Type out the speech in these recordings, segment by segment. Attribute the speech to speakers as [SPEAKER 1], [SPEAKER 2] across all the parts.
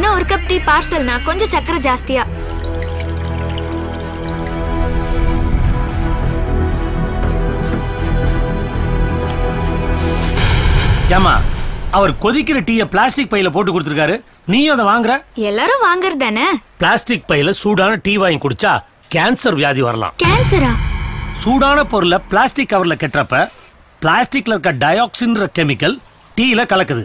[SPEAKER 1] இன்னும் ஒரு cup tea பார்சல்னா கொஞ்சம் சக்கரை ஜாஸ்தியா
[SPEAKER 2] ஏமா அவர் கொதிக்கிற டீயை பிளாஸ்டிக் பையில போட்டு கொடுத்துருக்காரு நீயும் அதை வாங்குற
[SPEAKER 1] எல்லாரும் வாங்குறது தானே
[SPEAKER 2] பிளாஸ்டிக் பையில சூடான டீ வாங்கி குடிச்சா கேன்சர் வியாதி வரலாம்
[SPEAKER 1] கேன்சரா
[SPEAKER 2] சூடான பொருளை பிளாஸ்டிக் கவர்ல கெட்டுறப்ப பிளாஸ்டிக்ல இருக்க டயாக்சின்ற கெமிக்கல் டீல கலக்குது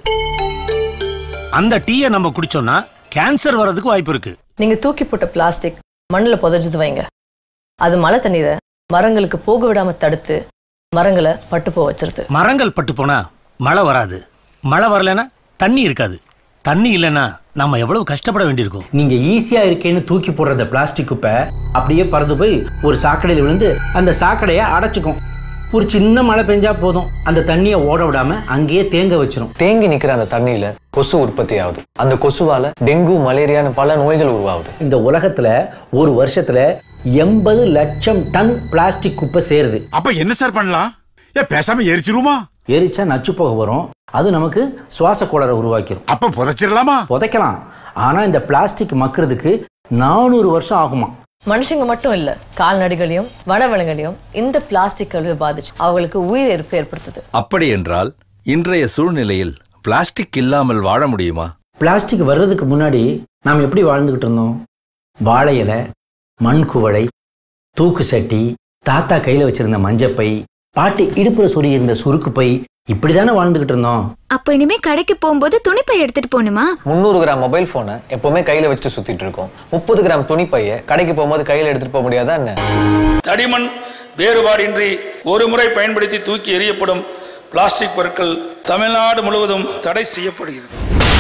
[SPEAKER 2] அந்த டீயை நம்ம குடிச்சோம்னா கேன்சர் வர்றதுக்கு வாய்ப்பு இருக்கு
[SPEAKER 3] நீங்க தூக்கி போட்ட பிளாஸ்டிக் மண்ணுல புதைஞ்சது வைங்க அது மழை தண்ணீரை மரங்களுக்கு போக விடாம தடுத்து மரங்களை பட்டு போக வச்சிருது
[SPEAKER 2] மரங்கள் பட்டு போனா மழை வராது மழை வரலைன்னா தண்ணி இருக்காது தண்ணி இல்லைன்னா நம்ம எவ்வளவு கஷ்டப்பட வேண்டியிருக்கும்
[SPEAKER 4] நீங்க ஈஸியா இருக்கேன்னு தூக்கி போடுற அந்த பிளாஸ்டிக் குப்பை அப்படியே பறந்து போய் ஒரு சாக்கடையில் விழுந்து அந்த சாக்கடையை அடைச்சுக்கும் ஒரு சின்ன மழை பெஞ்சா போதும் அந்த தண்ணியை ஓட விடாம அங்கேயே தேங்க வச்சிரும்
[SPEAKER 5] தேங்கி நிக்கிற அந்த தண்ணியில கொசு உற்பத்தி ஆகுது அந்த கொசுவால டெங்கு மலேரியான்னு பல நோய்கள் உருவாகுது
[SPEAKER 4] இந்த உலகத்துல ஒரு வருஷத்துல எண்பது லட்சம் டன் பிளாஸ்டிக் குப்பை சேருது
[SPEAKER 6] அப்ப என்ன சார் பண்ணலாம் ஏ பேசாம எரிச்சிருமா
[SPEAKER 4] எரிச்சா நச்சு போக வரும் அது நமக்கு சுவாச கோளாறை உருவாக்கிடும்
[SPEAKER 6] அப்ப புதைச்சிடலாமா
[SPEAKER 4] புதைக்கலாம் ஆனா இந்த பிளாஸ்டிக் மக்கிறதுக்கு நானூறு வருஷம் ஆகுமா
[SPEAKER 3] மனுஷங்க மட்டும் இல்ல கால்நடைகளையும் வனவிலங்குகளையும் இந்த பிளாஸ்டிக் கழிவு பாதிச்சு அவங்களுக்கு உயிரிழப்பு ஏற்படுத்துது
[SPEAKER 7] அப்படி என்றால் இன்றைய சூழ்நிலையில் பிளாஸ்டிக் இல்லாமல் வாழ முடியுமா
[SPEAKER 4] பிளாஸ்டிக் வர்றதுக்கு முன்னாடி நாம் எப்படி வாழ்ந்துகிட்டு இருந்தோம் வாழை இலை மண் குவளை தூக்கு சட்டி தாத்தா கையில வச்சிருந்த மஞ்சப்பை பாட்டி இடுப்புல சொருகியிருந்த சுருக்கு பை இப்படிதானே வாழ்ந்துகிட்டு இருந்தோம்
[SPEAKER 1] அப்ப இனிமே கடைக்கு போகும்போது துணிப்பை எடுத்துட்டு போகணுமா
[SPEAKER 5] முந்நூறு கிராம் மொபைல் போனை எப்பவுமே கையில வச்சுட்டு சுத்திட்டு இருக்கோம் முப்பது கிராம் துணிப்பைய கடைக்கு போகும்போது கையில எடுத்துட்டு போக முடியாதா என்ன
[SPEAKER 8] தடிமண் வேறுபாடின்றி ஒரு முறை பயன்படுத்தி தூக்கி எறியப்படும் பிளாஸ்டிக் பொருட்கள் தமிழ்நாடு முழுவதும் தடை செய்யப்படுகிறது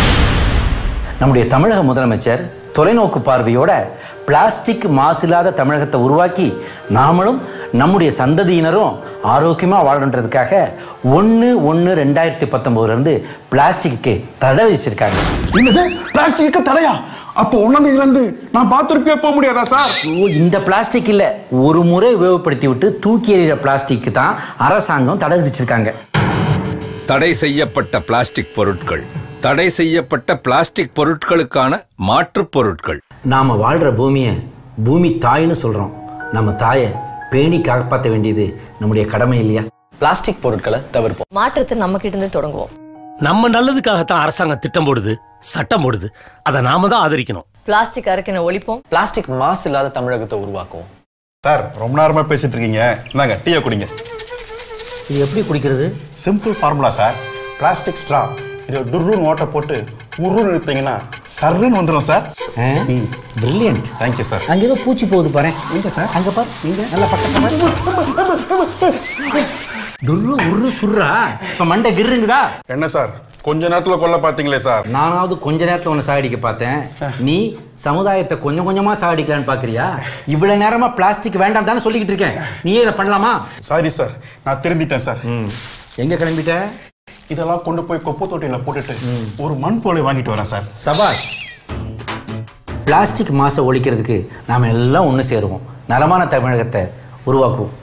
[SPEAKER 4] நம்முடைய தமிழக முதலமைச்சர் தொலைநோக்கு பார்வையோட பிளாஸ்டிக் மாசில்லாத தமிழகத்தை உருவாக்கி நாமளும் நம்முடைய சந்ததியினரும் ஆரோக்கியமா வாழணுன்றதுக்காக ஒன்று ஒன்று ரெண்டாயிரத்தி பத்தொன்பதுலேருந்து பிளாஸ்டிக்கு தடை விதிச்சிருக்காங்க
[SPEAKER 6] என்னது பிளாஸ்டிக்கு தடையா அப்போ ஒன்னாம் தேதியில இருந்து நான் பாத்ரூம்க்கே போக முடியாதா சார்
[SPEAKER 4] ஓ இந்த பிளாஸ்டிக் இல்ல ஒரு முறை உபயோகப்படுத்தி விட்டு தூக்கி எறிகிற பிளாஸ்டிக்கு தான் அரசாங்கம் தடை விதிச்சிருக்காங்க
[SPEAKER 7] தடை செய்யப்பட்ட பிளாஸ்டிக் பொருட்கள் தடை செய்யப்பட்ட பிளாஸ்டிக் பொருட்களுக்கான மாற்றுப் பொருட்கள்
[SPEAKER 4] நாம வாழ்ற பூமியை பூமி தாய்னு சொல்றோம் நம்ம தாயை பேணி காப்பாற்ற வேண்டியது நம்முடைய கடமை இல்லையா
[SPEAKER 5] பிளாஸ்டிக் பொருட்களை தவிர்ப்போம்
[SPEAKER 3] மாற்றத்தை நம்ம கிட்ட இருந்து தொடங்குவோம்
[SPEAKER 2] நம்ம நல்லதுக்காகத்தான் அரசாங்கம் திட்டம் போடுது சட்டம் போடுது அதை நாம தான் ஆதரிக்கணும்
[SPEAKER 3] பிளாஸ்டிக் அரக்கின ஒழிப்போம்
[SPEAKER 5] பிளாஸ்டிக் மாசு இல்லாத தமிழகத்தை உருவாக்குவோம்
[SPEAKER 6] சார் ரொம்ப நேரமா பேசிட்டு இருக்கீங்க இந்தாங்க டீயை குடிங்க
[SPEAKER 4] இது எப்படி குடிக்கிறது
[SPEAKER 6] simple formula sir plastic straw இதை டுர்ருன்னு ஓட்ட போட்டு உருன்னு இழுத்தீங்கன்னா சர்ருன்னு வந்துடும் சார்
[SPEAKER 4] பிரில்லியன்ட்
[SPEAKER 6] தேங்க்யூ சார்
[SPEAKER 4] அங்க ஏதோ பூச்சி போகுது பாரு எங்க சார் அங்க பாரு இங்க நல்ல பக்கத்துல துர்ரு உரு சுர்ரா இப்ப மண்டை கிருங்குதா
[SPEAKER 6] என்ன சார் கொஞ்ச நேரத்துல கொல்ல பாத்தீங்களே சார்
[SPEAKER 4] நானாவது கொஞ்ச நேரத்துல உன்னை சாகடிக்க பார்த்தேன் நீ சமுதாயத்தை கொஞ்சம் கொஞ்சமா சாகடிக்கலான்னு பாக்குறியா இவ்வளவு நேரமா பிளாஸ்டிக் வேண்டாம் தானே சொல்லிக்கிட்டு இருக்கேன் நீயே இதை பண்ணலாமா
[SPEAKER 6] சாரி சார் நான் திருந்திட்டேன் சார்
[SPEAKER 4] எங்க கிளம்பிட்ட
[SPEAKER 6] இதெல்லாம் கொண்டு போய் குப்பை தொட்டியில போட்டுட்டு ஒரு மண் போலை வாங்கிட்டு வரேன் சார்
[SPEAKER 4] சபாஷ் பிளாஸ்டிக் மாசை ஒழிக்கிறதுக்கு நாம எல்லாம் ஒன்று சேருவோம் நலமான தமிழகத்தை உருவாக்குவோம்